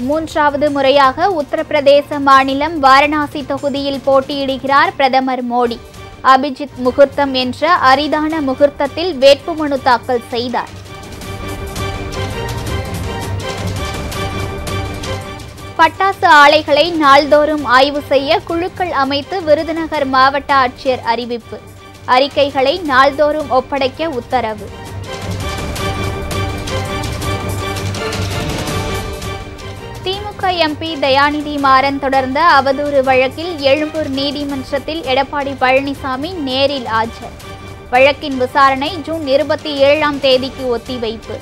மூன்றாவது முறையாக உத்தரப்பிரதேச மாநிலம் வாரணாசி தொகுதியில் போட்டியிடுகிறார் பிரதமர் மோடி அபிஜித் முகூர்த்தம் என்ற அரிதான முகூர்த்தத்தில் வேட்புமனு தாக்கல் செய்தார் பட்டாசு ஆலைகளை நாள்தோறும் ஆய்வு செய்ய குழுக்கள் அமைத்து விருதுநகர் மாவட்ட ஆட்சியர் அறிவிப்பு அறிக்கைகளை நாள்தோறும் ஒப்படைக்க உத்தரவு திமுக எம்பி தயாநிதி மாறன் தொடர்ந்த அவதூறு வழக்கில் எழும்பூர் நீதிமன்றத்தில் எடப்பாடி பழனிசாமி நேரில் ஆஜர் வழக்கின் விசாரணை ஜூன் இருபத்தி ஏழாம் தேதிக்கு ஒத்திவைப்பு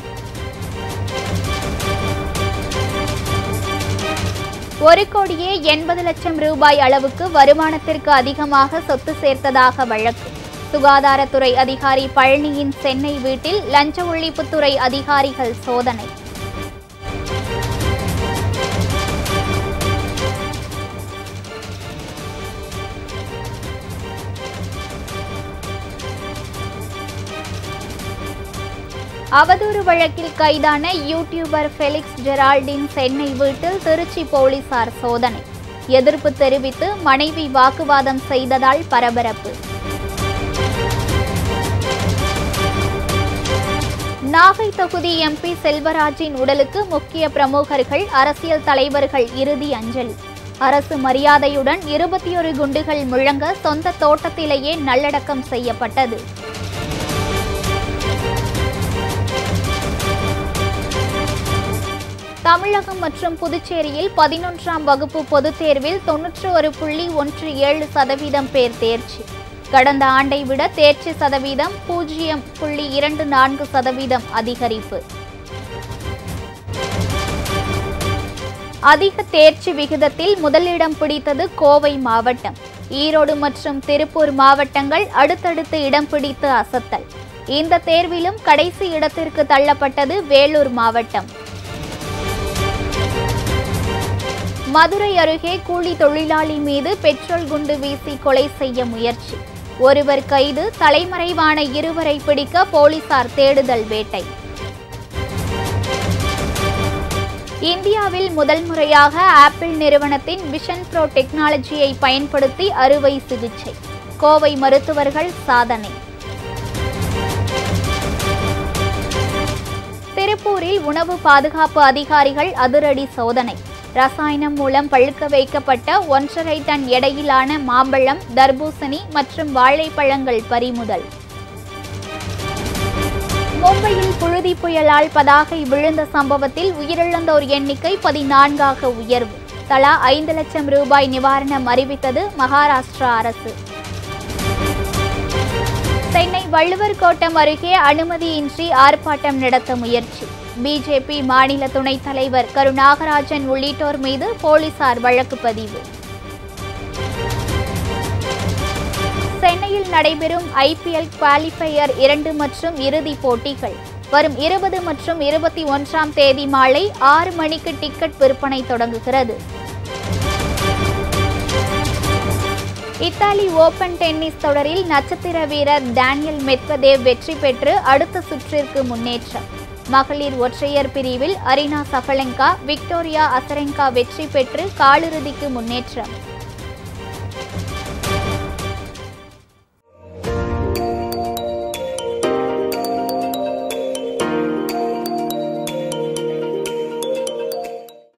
ஒரு கோடியே எண்பது லட்சம் ரூபாய் அளவுக்கு வருமானத்திற்கு அதிகமாக சொத்து சேர்த்ததாக வழக்கு சுகாதாரத்துறை அதிகாரி பழனியின் சென்னை வீட்டில் லஞ்ச ஒழிப்புத்துறை அதிகாரிகள் சோதனை அவதூறு வழக்கில் கைதான யூடியூபர் ஃபெலிக்ஸ் ஜெரால்டின் சென்னை வீட்டில் திருச்சி போலீசார் சோதனை எதிர்ப்பு தெரிவித்து மனைவி வாக்குவாதம் செய்ததால் பரபரப்பு நாகை தொகுதி எம்பி செல்வராஜின் உடலுக்கு முக்கிய பிரமுகர்கள் அரசியல் தலைவர்கள் இறுதி அஞ்சலி அரசு மரியாதையுடன் இருபத்தி ஒரு குண்டுகள் முழங்க சொந்த தோட்டத்திலேயே நல்லடக்கம் செய்யப்பட்டது தமிழகம் மற்றும் புதுச்சேரியில் பதினொன்றாம் வகுப்பு பொதுத் தேர்வில் தொன்னூற்று ஒரு புள்ளி ஒன்று ஏழு சதவீதம் பேர் தேர்ச்சி கடந்த ஆண்டை விட தேர்ச்சி சதவீதம் பூஜ்ஜியம் புள்ளி இரண்டு நான்கு சதவீதம் அதிகரிப்பு அதிக தேர்ச்சி விகிதத்தில் முதலிடம் பிடித்தது கோவை மாவட்டம் ஈரோடு மற்றும் திருப்பூர் மாவட்டங்கள் அடுத்தடுத்து இடம் பிடித்து அசத்தல் இந்த தேர்விலும் கடைசி இடத்திற்கு தள்ளப்பட்டது வேலூர் மாவட்டம் மதுரை அருகே கூலி தொழிலாளி மீது பெட்ரோல் குண்டு வீசி கொலை செய்ய முயற்சி ஒருவர் கைது தலைமறைவான இருவரை பிடிக்க போலீசார் தேடுதல் வேட்டை இந்தியாவில் முதல் முறையாக ஆப்பிள் நிறுவனத்தின் விஷன் ப்ரோ டெக்னாலஜியை பயன்படுத்தி அறுவை சிகிச்சை கோவை மருத்துவர்கள் சாதனை திருப்பூரில் உணவு பாதுகாப்பு அதிகாரிகள் அதிரடி சோதனை ரசாயனம் மூலம் பழுக்க வைக்கப்பட்ட ஒன்றரை டன் எடையிலான மாம்பழம் தர்பூசணி மற்றும் வாழைப்பழங்கள் பறிமுதல் மும்பையில் புழுதி புயலால் பதாகை விழுந்த சம்பவத்தில் உயிரிழந்தோர் எண்ணிக்கை பதினான்காக உயர்வு தலா ஐந்து லட்சம் ரூபாய் நிவாரணம் அறிவித்தது மகாராஷ்டிரா அரசு சென்னை வள்ளுவர் கோட்டம் அருகே அனுமதியின்றி ஆர்ப்பாட்டம் நடத்த முயற்சி பிஜேபி மாநில துணைத் தலைவர் கருநாகராஜன் உள்ளிட்டோர் மீது போலீசார் வழக்கு பதிவு சென்னையில் நடைபெறும் ஐபிஎல் குவாலிஃபயர் இரண்டு மற்றும் இறுதிப் போட்டிகள் வரும் இருபது மற்றும் இருபத்தி ஒன்றாம் தேதி மாலை ஆறு மணிக்கு டிக்கெட் விற்பனை தொடங்குகிறது இத்தாலி ஓபன் டென்னிஸ் தொடரில் நட்சத்திர வீரர் டேனியல் மெத்வதேவ் வெற்றி பெற்று அடுத்த சுற்றிற்கு முன்னேற்றம் மகளிர் ஒற்றையர் பிரிவில் அரினா சஃபலங்கா விக்டோரியா அசரெங்கா வெற்றி பெற்று காலிறுதிக்கு முன்னேற்றம்